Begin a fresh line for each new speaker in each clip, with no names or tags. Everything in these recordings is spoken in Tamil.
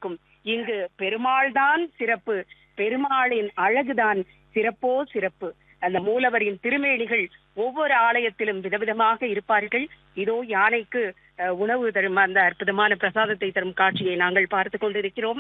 இருக்கும் இங்கு பெருமாள் தான் சிறப்பு பெருமாளின் அழகுதான் சிறப்போ சிறப்பு அந்த மூலவரின் திருமேனிகள் ஒவ்வொரு ஆலயத்திலும் விதவிதமாக இருப்பார்கள் இதோ யானைக்கு அஹ், உணவு தரும் அந்த அற்புதமான பிரசாதத்தை தரும் காட்சியை நாங்கள் பார்த்து கொண்டிருக்கிறோம்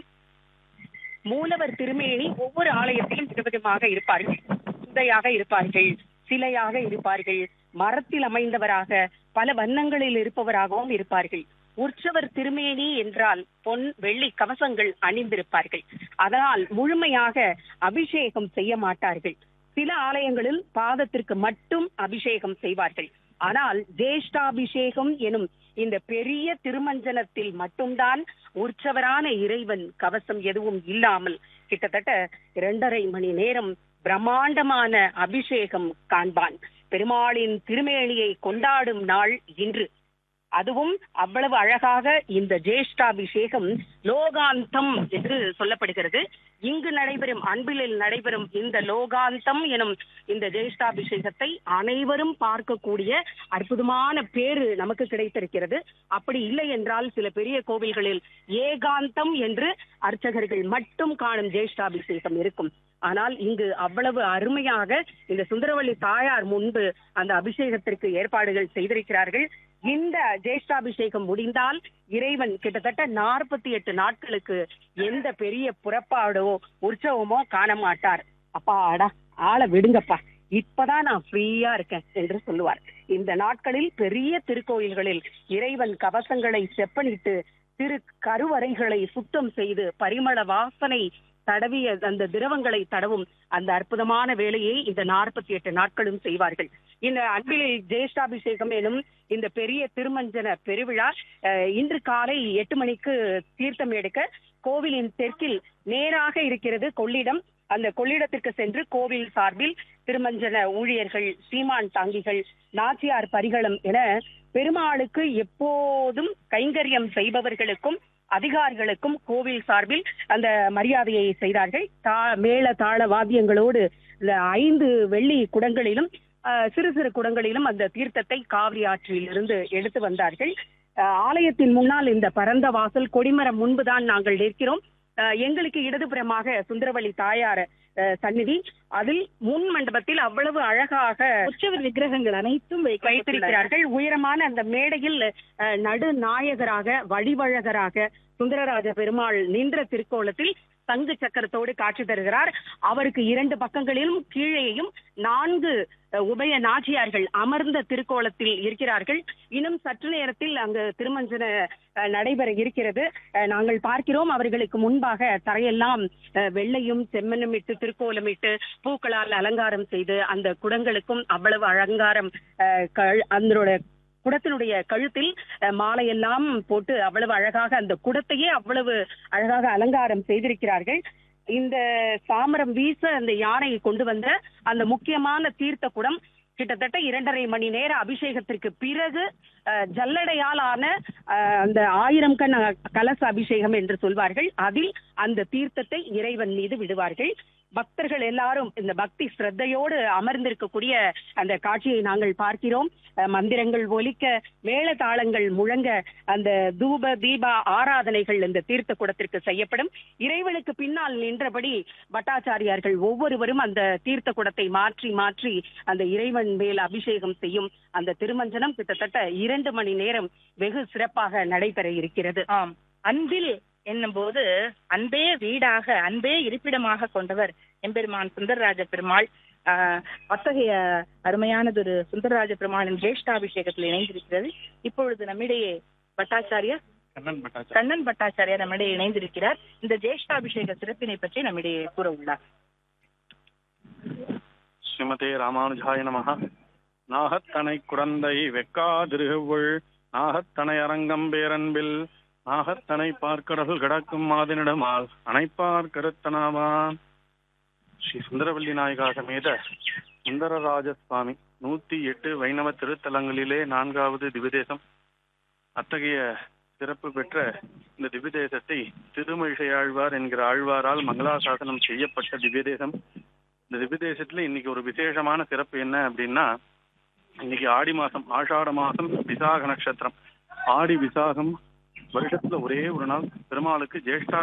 மூலவர் திருமேனி ஒவ்வொரு ஆலயத்திலும் விதவிதமாக இருப்பார்கள் சுதையாக இருப்பார்கள் சிலையாக இருப்பார்கள் மரத்தில் அமைந்தவராக பல வண்ணங்களில் இருப்பவராகவும் இருப்பார்கள் உற்சவர் திருமேனி என்றால் பொன் வெள்ளி கவசங்கள் அணிந்திருப்பார்கள் அதனால் முழுமையாக அபிஷேகம் செய்ய மாட்டார்கள் சில ஆலயங்களில் பாதத்திற்கு மட்டும் அபிஷேகம் செய்வார்கள் ஆனால் ஜேஷ்டாபிஷேகம் எனும் இந்த பெரிய திருமஞ்சனத்தில் மட்டும்தான் உற்சவரான இறைவன் கவசம் எதுவும் இல்லாமல் கிட்டத்தட்ட இரண்டரை மணி நேரம் பிரம்மாண்டமான அபிஷேகம் காண்பான் பெருமாளின் திருமேனியை கொண்டாடும் நாள் இன்று அதுவும் அவ்வளவு அழகாக இந்த ஜேஷ்டாபிஷேகம் லோகாந்தம் என்று சொல்லப்படுகிறது இங்கு நடைபெறும் அன்பிலில் நடைபெறும் இந்த லோகாந்தம் எனும் இந்த ஜேஷ்டாபிஷேகத்தை அனைவரும் பார்க்கக்கூடிய அற்புதமான பேரு நமக்கு கிடைத்திருக்கிறது அப்படி இல்லை என்றால் சில பெரிய கோவில்களில் ஏகாந்தம் என்று அர்ச்சகர்கள் மட்டும் காணும் ஜேஷ்டாபிஷேகம் இருக்கும் ஆனால் இங்கு அவ்வளவு அருமையாக இந்த சுந்தரவள்ளி தாயார் முன்பு அந்த அபிஷேகத்திற்கு ஏற்பாடுகள் செய்திருக்கிறார்கள் இந்த ஜேஷ்டாபிஷேகம் முடிந்தால் இறைவன் கிட்டத்தட்ட நாற்பத்தி எட்டு நாட்களுக்கு எந்த பெரிய புறப்பாடோ உற்சவமோ காண மாட்டார் அப்பாடா ஆளை விடுங்கப்பா இப்பதான் நான் ஃப்ரீயா இருக்கேன் என்று சொல்லுவார் இந்த நாட்களில் பெரிய திருக்கோயில்களில் இறைவன் கவசங்களை செப்பனிட்டு திரு கருவறைகளை சுத்தம் செய்து பரிமள வாசனை தடவிய அந்த திரவங்களை தடவும் அந்த அற்புதமான வேலையை இந்த நாற்பத்தி எட்டு நாட்களும் செய்வார்கள் இந்த அன்பில் ஜேஷ்டாபிஷேகம் எனும் இந்த பெரிய திருமஞ்சன பெருவிழா அஹ், இன்று காலை எட்டு மணிக்கு தீர்த்தம் எடுக்க கோவிலின் தெற்கில் நேராக இருக்கிறது கொள்ளிடம் அந்த கொள்ளிடத்திற்கு சென்று கோவில் சார்பில் திருமஞ்சன ஊழியர்கள் சீமான் தாங்கிகள் நாச்சியார் பரிகளம் என பெருமாளுக்கு எப்போதும் கைங்கரியம் செய்பவர்களுக்கும் அதிகாரிகளுக்கும் கோவில் சார்பில் அந்த மரியாதையை செய்தார்கள் தா மேள தாள வாத்தியங்களோடு இந்த ஐந்து வெள்ளி குடங்களிலும் அஹ், சிறு சிறு குடங்களிலும் அந்த தீர்த்தத்தை காவிரி ஆற்றில் இருந்து எடுத்து வந்தார்கள் அஹ், ஆலயத்தின் முன்னால் இந்த பரந்த வாசல் கொடிமரம் முன்புதான் நாங்கள் நிற்கிறோம் அஹ், எங்களுக்கு இடதுபுறமாக சுந்தரவள்ளி தாயார் அஹ், சந்நிதி அதில் முன் மண்டபத்தில் அவ்வளவு அழகாக
உற்சவர் விக்கிரகங்கள் அனைத்தும் வைக்கப்பட்டுள்ளன.
வைத்திருக்கிறார்கள் உயரமான அந்த மேடையில் அஹ், நடு நாயகராக வழிவழகராக சுந்தரராஜ பெருமாள் நின்ற திருக்கோலத்தில் தங்கு சக்கரத்தோடு காட்சி தருகிறார் அவருக்கு இரண்டு பக்கங்களிலும் கீழேயும் நான்கு அஹ், உபய நாச்சியார்கள் அமர்ந்த திருக்கோலத்தில் இருக்கிறார்கள் இன்னும் சற்று நேரத்தில் அங்கு திருமஞ்சன அஹ், நடைபெற இருக்கிறது அஹ், நாங்கள் பார்க்கிறோம் அவர்களுக்கு முன்பாக தரையெல்லாம் அஹ், வெள்ளையும் செம்மண்ணும் இட்டு திருக்கோலமிட்டு பூக்களால் அலங்காரம் செய்து அந்த குடங்களுக்கும் அவ்வளவு அலங்காரம் அஹ், கழ்- அதனோட குடத்தினுடைய கழுத்தில் அஹ், மாலையெல்லாம் போட்டு அவ்வளவு அழகாக அந்த குடத்தையே அவ்வளவு அழகாக அலங்காரம் செய்திருக்கிறார்கள் இந்த சாமரம் வீச அந்த யானையை கொண்டு வந்த அந்த முக்கியமான தீர்த்த குடம் கிட்டத்தட்ட இரண்டரை மணி நேர அபிஷேகத்திற்கு பிறகு அஹ், ஜல்லடையால் ஆன அஹ், அந்த ஆயிரம் கண் அஹ், கலச அபிஷேகம் என்று சொல்வார்கள் அதில் அந்த தீர்த்தத்தை இறைவன் மீது விடுவார்கள் பக்தர்கள் எல்லாரும் இந்த பக்தி ஸ்ரத்தையோடு அமர்ந்திருக்கக்கூடிய அந்த காட்சியை நாங்கள் பார்க்கிறோம் அஹ், மந்திரங்கள் ஒலிக்க மேள தாளங்கள் முழங்க அந்த தூப தீப ஆராதனைகள் இந்த தீர்த்த குடத்திற்கு செய்யப்படும் இறைவனுக்கு பின்னால் நின்றபடி பட்டாச்சாரியார்கள் ஒவ்வொருவரும் அந்த தீர்த்த குடத்தை மாற்றி மாற்றி அந்த இறைவன் மேல் அபிஷேகம் செய்யும் அந்த திருமஞ்சனம் கிட்டத்தட்ட இரண்டு மணி நேரம் வெகு சிறப்பாக நடைபெற இருக்கிறது
ஆம் அன்பில் என்னும்போது அன்பே வீடாக அன்பே இருப்பிடமாக கொண்டவர் எம்பெருமான் சுந்தரராஜ பெருமாள் ஆஹ், அத்தகைய அருமையானதொரு சுந்தரராஜ பெருமாளின் ஜேஷ்டாபிஷேகத்தில் இணைந்திருக்கிறது இப்பொழுது நம்மிடையே பட்டாச்சாரியர்
கண்ணன் பட்டாச்சாரி
கண்ணன் பட்டாச்சாரியார் நம்மிடையே இணைந்திருக்கிறார் இந்த ஜேஷ்டாபிஷேக சிறப்பினை பற்றி நம்மிடையே கூற உள்ளார்
ஸ்ரீமதே ராமானுஜாய நமஹ நாகத்தனை குடந்தை வெக்காதிருகுள் நாகத்தனை அரங்கம் பேரன்பில் நாகத்தனை பார்க்கடல் கிடக்கும் மாதினிடமால் அணைப்பார் கருத்தனாவான் ஸ்ரீ சுந்தரவல்லி நாயகா சமேத சுந்தரராஜ சுவாமி நூத்தி எட்டு வைணவ திருத்தலங்களிலே நான்காவது திவிதேசம் அத்தகைய சிறப்பு பெற்ற இந்த திவ்யதேசத்தை திருமழிசை ஆழ்வார் என்கிற ஆழ்வாரால் மங்களாசாசனம் செய்யப்பட்ட திவ்யதேசம் இந்த திவ்யதேசத்துல இன்னைக்கு ஒரு விசேஷமான சிறப்பு என்ன அப்படின்னா இன்னைக்கு ஆடி மாசம் ஆஷாட மாசம் விசாக நட்சத்திரம் ஆடி விசாகம் வருஷத்துல ஒரே ஒரு நாள் பெருமாளுக்கு ஜேஷ்டா